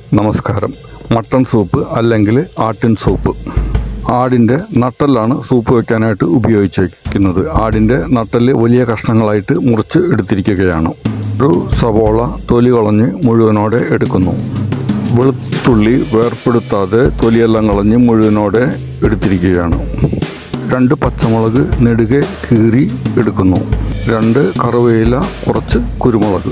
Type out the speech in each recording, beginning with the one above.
നമസ്കാരം mutton soup അല്ലെങ്കിൽ ആട്ടിൻ സൂപ്പ് ആടിൻ്റെ നട്ടലാണ് സൂപ്പ് വയ്ക്കാനായിട്ട് ഉപയോഗിച്ചിരിക്കുന്നത് ആടിൻ്റെ നട്ടല് വലിയ കഷ്ണങ്ങളായിട്ട് മുറിച്ച് എടുത്തിരിക്കുകയാണ് ഒരു സവോള തൊലി കളഞ്ഞ് മുഴുവനോടെ എടുക്കുന്നു വെളുത്തുള്ളി വേർപ്പെടുത്താതെ തൊലിയെല്ലാം കളഞ്ഞ് മുഴുവനോടെ എടുത്തിരിക്കുകയാണ് രണ്ട് പച്ചമുളക് നെടുകെ കീറി എടുക്കുന്നു രണ്ട് കറിവേല കുറച്ച് കുരുമുളക്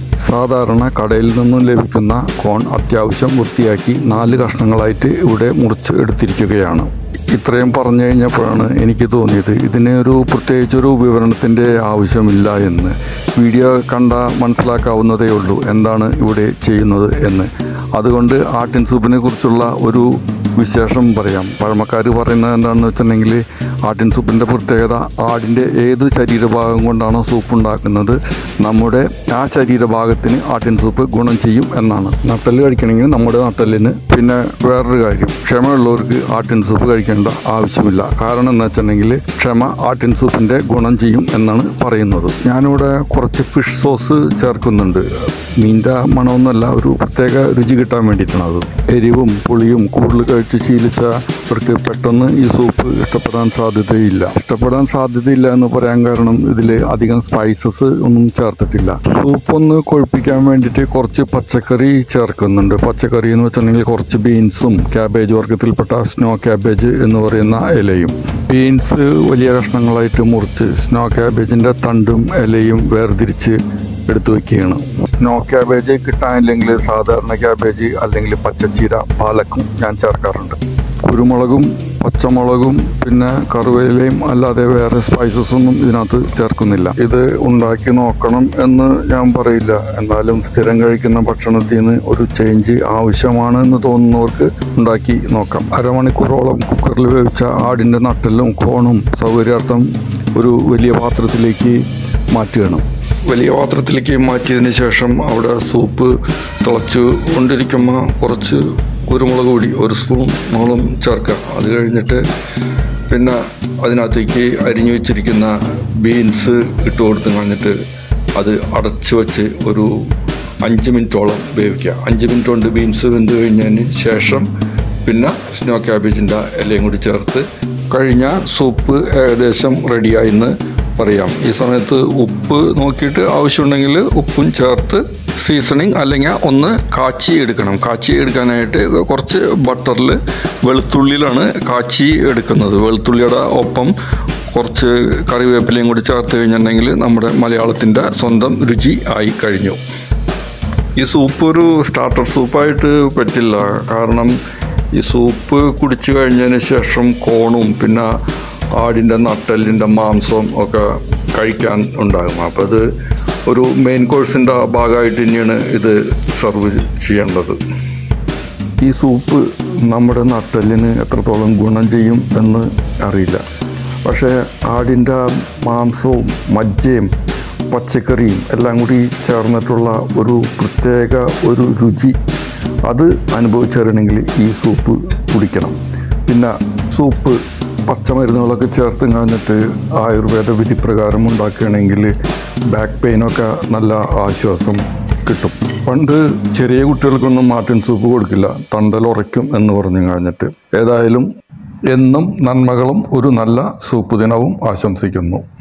സാധാരണ കടയിൽ നിന്നും ലഭിക്കുന്ന കോൺ അത്യാവശ്യം വൃത്തിയാക്കി നാല് കഷ്ണങ്ങളായിട്ട് ഇവിടെ മുറിച്ച് എടുത്തിരിക്കുകയാണ് ഇത്രയും പറഞ്ഞു കഴിഞ്ഞപ്പോഴാണ് എനിക്ക് തോന്നിയത് ഇതിന് ഒരു പ്രത്യേകിച്ചൊരു വിവരണത്തിൻ്റെ ആവശ്യമില്ല എന്ന് വീഡിയോ കണ്ട മനസ്സിലാക്കാവുന്നതേ ഉള്ളൂ എന്താണ് ഇവിടെ ചെയ്യുന്നത് എന്ന് അതുകൊണ്ട് ആട്ടിൻ സൂപ്പിനെ കുറിച്ചുള്ള ഒരു വിശേഷം പറയാം പഴമക്കാർ പറയുന്നത് എന്താണെന്ന് വെച്ചിട്ടുണ്ടെങ്കിൽ ആട്ടിൻ സൂപ്പിൻ്റെ പ്രത്യേകത ആടിൻ്റെ ഏത് ശരീരഭാഗം കൊണ്ടാണോ സൂപ്പ് ഉണ്ടാക്കുന്നത് നമ്മുടെ ആ ശരീരഭാഗത്തിന് ആട്ടിൻ സൂപ്പ് ഗുണം ചെയ്യും എന്നാണ് നട്ടല് കഴിക്കണമെങ്കിൽ നമ്മുടെ നട്ടലിന് പിന്നെ വേറൊരു കാര്യം ക്ഷമയുള്ളവർക്ക് ആട്ടിൻ സൂപ്പ് കഴിക്കേണ്ട ആവശ്യമില്ല കാരണം എന്ന് വെച്ചിട്ടുണ്ടെങ്കിൽ ക്ഷമ ആട്ടിൻ സൂപ്പിൻ്റെ ഗുണം ചെയ്യും എന്നാണ് പറയുന്നത് ഞാനിവിടെ കുറച്ച് ഫിഷ് സോസ് ചേർക്കുന്നുണ്ട് മീൻ്റെ മണമൊന്നുമല്ല ഒരു പ്രത്യേക രുചി കിട്ടാൻ വേണ്ടിയിട്ടാണ് അത് എരിവും പുളിയും കൂടുതൽ കഴിച്ച് ശീലിച്ചവർക്ക് പെട്ടെന്ന് ഈ സൂപ്പ് ഇഷ്ടപ്പെടാൻ സാധ്യതയില്ല ഇഷ്ടപ്പെടാൻ സാധ്യതയില്ല എന്ന് പറയാൻ കാരണം ഇതിൽ അധികം സ്പൈസസ് ഒന്നും ചേർത്തിട്ടില്ല സൂപ്പ് ഒന്ന് കൊഴുപ്പിക്കാൻ വേണ്ടിയിട്ട് കുറച്ച് പച്ചക്കറി ചേർക്കുന്നുണ്ട് പച്ചക്കറി എന്ന് വെച്ചിട്ടുണ്ടെങ്കിൽ കുറച്ച് ബീൻസും ക്യാബേജ് വർഗത്തിൽപ്പെട്ട സ്നോ ക്യാബേജ് എന്ന് പറയുന്ന ഇലയും ബീൻസ് വലിയ കഷ്ണങ്ങളായിട്ട് മുറിച്ച് സ്നോ ക്യാബേജിൻ്റെ തണ്ടും ഇലയും വേർതിരിച്ച് എടുത്തു വെക്കുകയാണ് സ്നോ ക്യാബേജ് കിട്ടാനില്ലെങ്കിൽ സാധാരണ ക്യാബേജ് അല്ലെങ്കിൽ പച്ചച്ചീര പാലക്കും ഞാൻ ചേർക്കാറുണ്ട് കുരുമുളകും പച്ചമുളകും പിന്നെ കറുവേലയും അല്ലാതെ വേറെ സ്പൈസസ് ഒന്നും ഇതിനകത്ത് ചേർക്കുന്നില്ല ഇത് ഉണ്ടാക്കി നോക്കണം എന്ന് ഞാൻ പറയില്ല എന്നാലും സ്ഥിരം കഴിക്കുന്ന ഭക്ഷണത്തിൽ നിന്ന് ഒരു ചേഞ്ച് ആവശ്യമാണ് എന്ന് തോന്നുന്നവർക്ക് ഉണ്ടാക്കി നോക്കാം അരമണിക്കൂറോളം കുക്കറിൽ വേവിച്ച ആടിൻ്റെ നട്ടലും കോണും സൗകര്യാർത്ഥം ഒരു വലിയ പാത്രത്തിലേക്ക് മാറ്റുകയാണ് വലിയ പാത്രത്തിലേക്ക് മാറ്റിയതിന് ശേഷം അവിടെ സൂപ്പ് തിളച്ച് കൊണ്ടിരിക്കുമ്പോൾ കുറച്ച് കുരുമുളക് പൊടി ഒരു സ്പൂണോളം ചേർക്കുക അത് കഴിഞ്ഞിട്ട് പിന്നെ അതിനകത്തേക്ക് അരിഞ്ഞു വെച്ചിരിക്കുന്ന ബീൻസ് ഇട്ട് കൊടുത്ത് കഴിഞ്ഞിട്ട് അത് അടച്ചു വെച്ച് ഒരു അഞ്ച് മിനിറ്റോളം വേവിക്കുക അഞ്ച് മിനിറ്റ് കൊണ്ട് ബീൻസ് വെന്ത് കഴിഞ്ഞതിന് ശേഷം പിന്നെ സ്നോ ക്യാബേജിൻ്റെ ഇലയും കൂടി ചേർത്ത് കഴിഞ്ഞ സൂപ്പ് ഏകദേശം റെഡിയായെന്ന് പറയാം ഈ സമയത്ത് ഉപ്പ് നോക്കിയിട്ട് ആവശ്യമുണ്ടെങ്കിൽ ഉപ്പും ചേർത്ത് സീസണിങ് അല്ലെങ്കിൽ ഒന്ന് കാച്ചി എടുക്കണം കാച്ചി എടുക്കാനായിട്ട് കുറച്ച് ബട്ടറിൽ വെളുത്തുള്ളിയിലാണ് കാച്ചി എടുക്കുന്നത് വെളുത്തുള്ളിയുടെ ഒപ്പം കുറച്ച് കറിവേപ്പിലയും കൂടി ചേർത്ത് കഴിഞ്ഞിട്ടുണ്ടെങ്കിൽ നമ്മുടെ മലയാളത്തിൻ്റെ സ്വന്തം രുചി ആയി കഴിഞ്ഞു ഈ സൂപ്പ് ഒരു സ്റ്റാർട്ടർ സൂപ്പായിട്ട് പറ്റില്ല കാരണം ഈ സൂപ്പ് കുടിച്ചു കഴിഞ്ഞതിന് ശേഷം കോണും പിന്നെ ആടിൻ്റെ നട്ടലിൻ്റെ മാംസം ഒക്കെ കഴിക്കാൻ ഉണ്ടാകും അപ്പോൾ അത് ഒരു മെയിൻ കോഴ്സിൻ്റെ ഭാഗമായിട്ട് തന്നെയാണ് ഇത് സർവ് ചെയ്യേണ്ടത് ഈ സൂപ്പ് നമ്മുടെ നട്ടലിന് എത്രത്തോളം ഗുണം ചെയ്യും എന്ന് അറിയില്ല പക്ഷേ ആടിൻ്റെ മാംസവും മജ്ജയും പച്ചക്കറിയും എല്ലാം കൂടി ചേർന്നിട്ടുള്ള ഒരു പ്രത്യേക ഒരു രുചി അത് അനുഭവിച്ചറിയണമെങ്കിൽ ഈ സൂപ്പ് കുടിക്കണം പിന്നെ സൂപ്പ് പച്ചമരുന്നുകളൊക്കെ ചേർത്ത് കഴിഞ്ഞിട്ട് ആയുർവേദ വിധി പ്രകാരം ഉണ്ടാക്കുകയാണെങ്കിൽ ബാക്ക് പെയിനൊക്കെ നല്ല ആശ്വാസം കിട്ടും പണ്ട് ചെറിയ കുട്ടികൾക്കൊന്നും മാറ്റിൻ സൂപ്പ് കൊടുക്കില്ല തണ്ടൽ ഉറയ്ക്കും എന്ന് പറഞ്ഞു കഴിഞ്ഞിട്ട് ഏതായാലും എന്നും നന്മകളും ഒരു നല്ല സൂപ്പ് ദിനവും ആശംസിക്കുന്നു